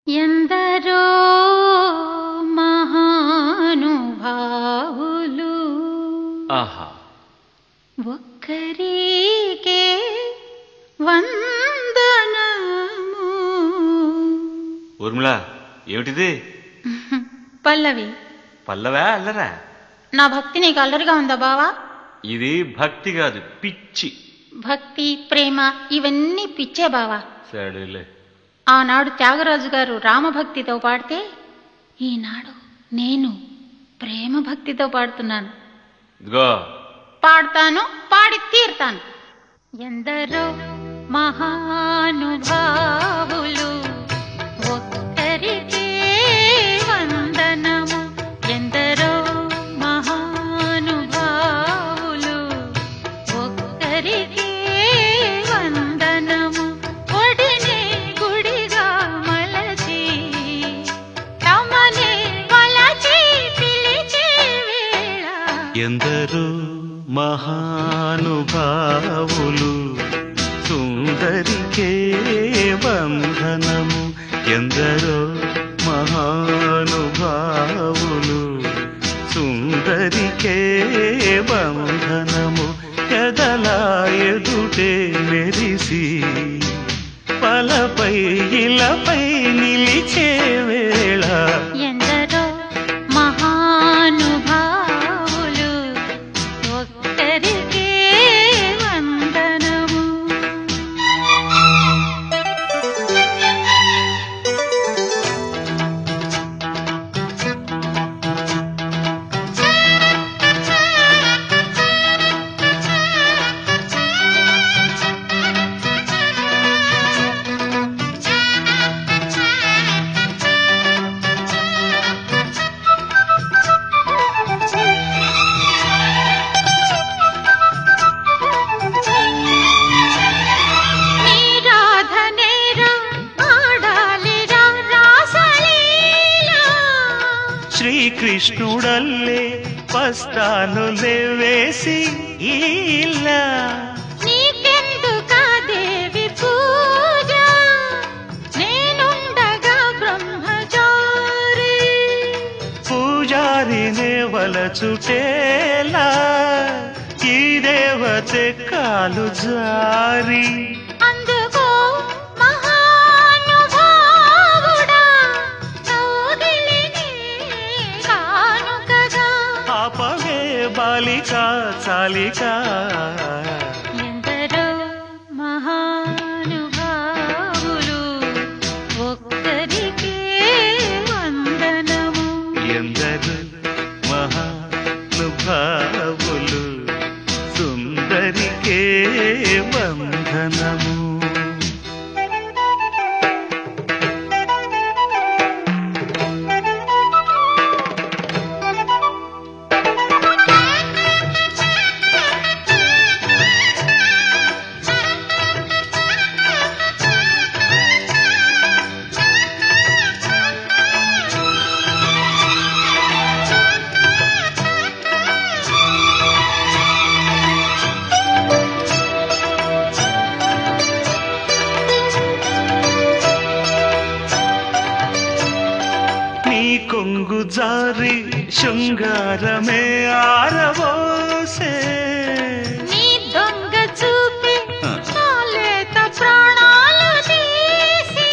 ఎందరో మహానుభావులు ఆహా ఒక్కరికే వందనము ఊర్మిళ ఏమిటిది పల్లవి పల్లవా అల్లరా నా భక్తి నీకు అల్లరిగా ఉందా బావా ఇది భక్తి కాదు పిచ్చి భక్తి ప్రేమ ఇవన్నీ పిచ్చే బావా సరేలే ఆనాడు త్యాగరాజు గారు రామభక్తితో పాడితే ఈనాడు నేను ప్రేమ భక్తితో పాడుతున్నాను ఇదిగో పాడతాను పాడి తీరుతాను ఎందరో మహానుభావులు ఒక్కరికే వందనము ఎందరో మహానుభావులు ఒక్కరికే వందనము ఒడినే గుడిగా మలచి తమనే కొలచి పిలిచే వేళ ఎందరో మహానుభావులు సుందరికే బంధనము ఎందరో మహానుభావులు సుందరికే బంధనము ఎదలా ఎదుటే మెరిసి పలపై ఇలపై నిలిచే వేళ ఎందరో మహానుభావులు ఒక్కరికే వందనము నీరాధనేరా ఆడాలిరా రాసలీలా శ్రీకృష్ణుడల్లే పస్తానులే వేసి ఇలా నీకెందుకా దేవి పూజ నేనుండగా బ్రహ్మచారి పూజారినే వలచుటేలా ఈ దేవతే కాలు జారి అందుకో మహానుభావుడా కౌగిలిని కానుకగా ఆపవే బాలిక చాలిక ఎందరో మహానుభావులు ఒక్కరికే వందనము ఎందరు మహానుభావులు సుందరికే బంధనము నీ కొంగు జారి శృంగారమే ఆరవోసే నీ దొంగ చూపి చాలేత ప్రాణాలు తీసి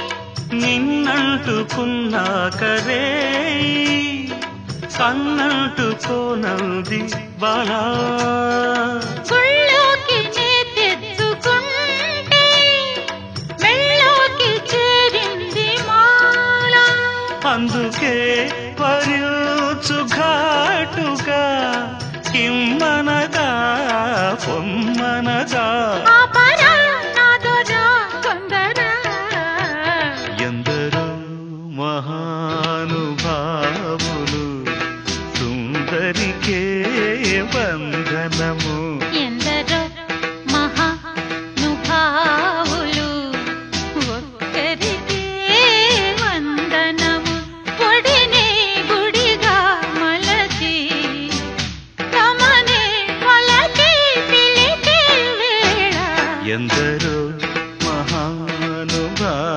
నిన్నంటుకున్నాకరే కన్నంటుకోనంది బాలా గుళ్ళోకి నే తెచ్చుకుంటే మెళ్ళోకి చేరింది మాల అందుకే పరుచు ఘాటుగా కిమ్మనగా పొమ్మనగా ఆపర నాదొర కొందర ఎందరో మహానుభావులు సుందరికే వందనము ఎందరో మహానుభావులు ఒక్కరికే వందనము పొడినే గుడిగా మలచి తమనే కొలచి పిలిచే వేళ ఎందరో మహానుభావులు